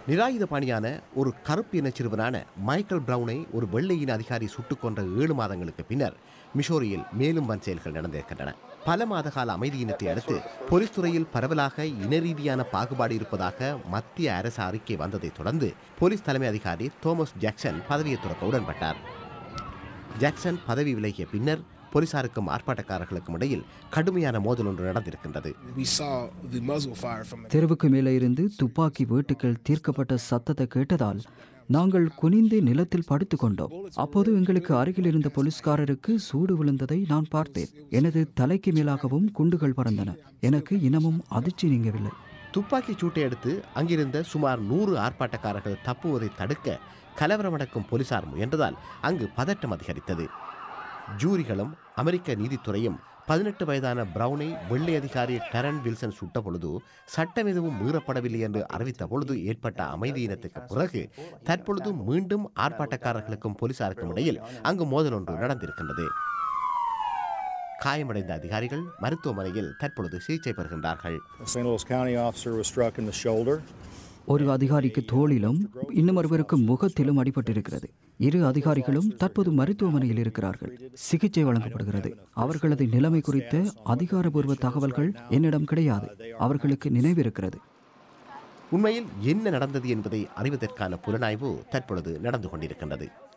நிராயுதபாணியான ஒரு கருப்பு இன சிறுவனான மைக்கேல் பிரவுனை ஒரு வெள்ளை இன அதிகாரி சுட்டுக் கொன்ற ஏழு மாதங்களுக்கு பின்னர் மிஷோரியில் மேலும் வன் செயல்கள் நடந்திருக்கின்றன பல மாத கால அமைதியினத்தை அடுத்து போலீஸ் துறையில் பரவலாக இன ரீதியான பாகுபாடு இருப்பதாக மத்திய அரசு அறிக்கை வந்ததைத் தொடர்ந்து போலீஸ் தலைமை அதிகாரி தோமஸ் ஜாக்சன் பதவியை துறக்க உடன்பட்டார் ஜாக்சன் பதவி விலகிய பின்னர் போலீசாருக்கும் ஆர்ப்பாட்டக்காரர்களுக்கும் இடையில் கடுமையான மோதல் ஒன்று நடந்திருக்கின்றது We saw the muzzle fire from தெருவுக்கு மேலே இருந்து துப்பாக்கி வேட்டுக்கள் தீர்க்கப்பட்ட சத்தத்தை கேட்டதால் நாங்கள் குனிந்து நிலத்தில் படுத்துக் கொண்டோம் அப்போது எங்களுக்கு அருகில் இருந்த போலீஸ்காரருக்கு சூடு விழுந்ததை நான் பார்த்தேன் எனது தலைக்கு மேலாகவும் குண்டுகள் பறந்தன எனக்கு இனமும் அதிர்ச்சி நீங்கவில்லை துப்பாக்கிச் சூட்டை அடுத்து அங்கிருந்த சுமார் நூறு ஆர்ப்பாட்டக்காரர்கள் தப்புவதை தடுக்க கலவரமடக்கும் போலீசார் முயன்றதால் அங்கு பதட்டம் அதிகரித்தது ஜூரிகளும் அமெரிக்க நீதித்துறையும் பதினெட்டு வயதான பிரவுனை வெள்ளை அதிகாரி டெரன் வில்சன் சுட்ட பொழுது சட்டம் எதுவும் மீறப்படவில்லை என்று அறிவித்த பொழுது ஏற்பட்ட அமைதியினத்துக்கு பிறகு தற்பொழுது மீண்டும் ஆர்ப்பாட்டக்காரர்களுக்கும் போலீசாருக்கும் இடையில் அங்கு மோதல் ஒன்று நடந்திருக்கின்றது காயமடைந்த அதிகாரிகள் மருத்துவமனையில் தற்பொழுது சிகிச்சை பெறுகின்றார்கள் A St. Louis County officer was struck in the shoulder. ஒரு அதிகாரிக்கு தோளிலும் இன்னும் ஒருவருக்கு முகத்திலும் அடிபட்டிருக்கிறது இரு அதிகாரிகளும் தற்போது மருத்துவமனையில் இருக்கிறார்கள் சிகிச்சை வழங்கப்படுகிறது அவர்களது நிலைமை குறித்த அதிகாரபூர்வ தகவல்கள் என்னிடம் கிடையாது அவர்களுக்கு நினைவிருக்கிறது உண்மையில் என்ன நடந்தது என்பதை அறிவதற்கான புலனாய்வு தற்பொழுது நடந்து கொண்டிருக்கின்றது